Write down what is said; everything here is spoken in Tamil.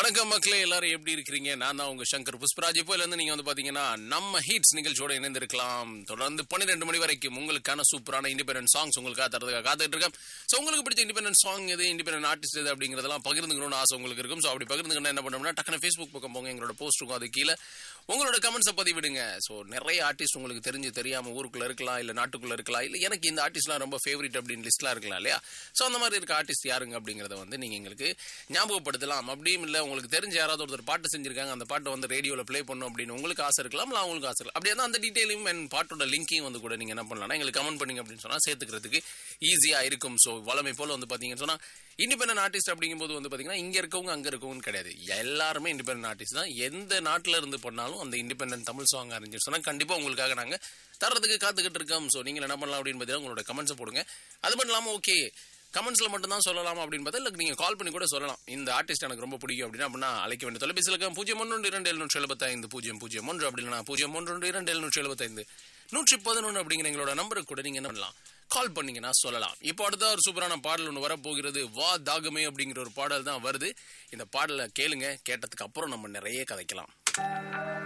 வணக்கம் மக்களே எல்லாரும் எப்படி இருக்கிறீங்க நான் தான் உங்க சங்கர் புஷ்பராஜ் இப்போ இருந்து நீங்க வந்து பாத்தீங்கன்னா நம்ம ஹீட்ஸ் நிகழ்ச்சியோட இணைந்திருக்கலாம் தொடர்ந்து பன்னிரெண்டு மணி வரைக்கும் உங்களுக்கான சூப்பரான இண்டிபெண்டன்ட் சாங்ஸ் உங்களுக்காக தரதுக்காக காத்துட்டு இருக்கேன் ஸோ உங்களுக்கு பிடிச்ச இண்டிபெண்டன்ட் சாங் எது இண்டிபெண்டன்ட் ஆர்டிஸ்ட் எது அப்படிங்கிறதெல்லாம் பகிர்ந்துக்கணும்னு ஆசை உங்களுக்கு இருக்கும் ஸோ அப்படி பகிர்ந்துக்கணும் என்ன பண்ணோம்னா டக்குனு ஃபேஸ்புக் பக்கம் போங்க எங்களோட போஸ்ட் இருக்கும் அது கீழே உங்களோட கமெண்ட்ஸை பதிவிடுங்க ஸோ நிறைய ஆர்டிஸ்ட் உங்களுக்கு தெரிஞ்சு தெரியாம ஊருக்குள்ள இருக்கலாம் இல்ல நாட்டுக்குள்ள இருக்கலாம் இல்ல எனக்கு இந்த ஆர்டிஸ்ட்லாம் ரொம்ப ஃபேவரட் அப்படின்னு லிஸ்ட்லாம் இருக்கலாம் இல்லையா ஸோ அந்த மாதிரி இருக்க ஆர்டிஸ்ட் யாருங்க அப்படிங்கறத வந்து நீங்க எங்களுக்கு ஞாபகப்படுத்தலாம் அப்படியும் இல்ல உங்களுக்கு தெரிஞ்ச யாராவது ஒருத்தர் பாட்டு செஞ்சிருக்காங்க அந்த பாட்டை வந்து ரேடியோல ப்ளே பண்ணும் அப்படின்னு உங்களுக்கு ஆசை இருக்கலாம் இல்ல அவங்களுக்கு ஆசை இருக்கலாம் அப்படியே தான் அந்த டீட்டெயிலும் என் பாட்டோட லிங்கையும் வந்து கூட நீங்க என்ன பண்ணலாம் எங்களுக்கு கமெண்ட் பண்ணீங்க அப்படின்னு சொன்னா சேர்த்துக்கிறதுக்கு ஈஸியா இருக்கும் ஸோ வளமை போல வந்து பாத்தீங்கன்னு சொன்னா இண்டிபெண்டன்ட் ஆர்டிஸ்ட் அப்படிங்கும்போது வந்து பாத்தீங்கன்னா இங்க இருக்கவங்க அங்க இருக்கவங்க கிடையாது எல்லாருமே இண்டிபெண்டன்ட் ஆர்டிஸ்ட் தான் எந்த நாட்டுல இருந்து பண்ணாலும் அந்த இண்டிபெண்டன்ட் தமிழ் சாங் அறிஞ்சு சொன்னா கண்டிப்பா உங்களுக்காக நாங்க தரதுக்கு காத்துக்கிட்டு இருக்கோம் ஸோ நீங்கள் என்ன பண்ணலாம் அப்படின்னு பார்த்தீங்கன்னா உங்களோட கமெண்ட்ஸை போடுங்க அது மட்டும் இல்லாமல் ஓகே கமெண்ட்ஸ்ல மட்டும் தான் சொல்லலாம் அப்படின்னு பார்த்தா இல்லை நீங்கள் கால் பண்ணி கூட சொல்லலாம் இந்த ஆர்டிஸ்ட் எனக்கு ரொம்ப பிடிக்கும் அப்படின்னா அப்படின்னா அழைக்க வேண்டிய தொலைபேசியில் இருக்க பூஜ்ஜியம் ஒன்று இரண்டு எழுநூற்றி எழுபத்தைந்து பூஜ்ஜியம் பூஜ்ஜியம் ஒன்று அப்படி இல்லைனா பூஜ்ஜியம் ஒன்று இரண்டு எழுநூற்றி எழுபத்தைந்து நூற்றி பதினொன்று அப்படிங்கிற எங்களோட நம்பருக்கு கூட நீங்கள் என்ன பண்ணலாம் கால் பண்ணீங்கன்னா சொல்லலாம் இப்போ அடுத்த ஒரு சூப்பரான பாடல் ஒன்று வரப்போகிறது வா தாகமே அப்படிங்கிற ஒரு பாடல் தான் வருது இந்த பாடலை கேளுங்க கேட்டதுக்கு அப்புறம் நம்ம நிறைய கதைக்கலாம்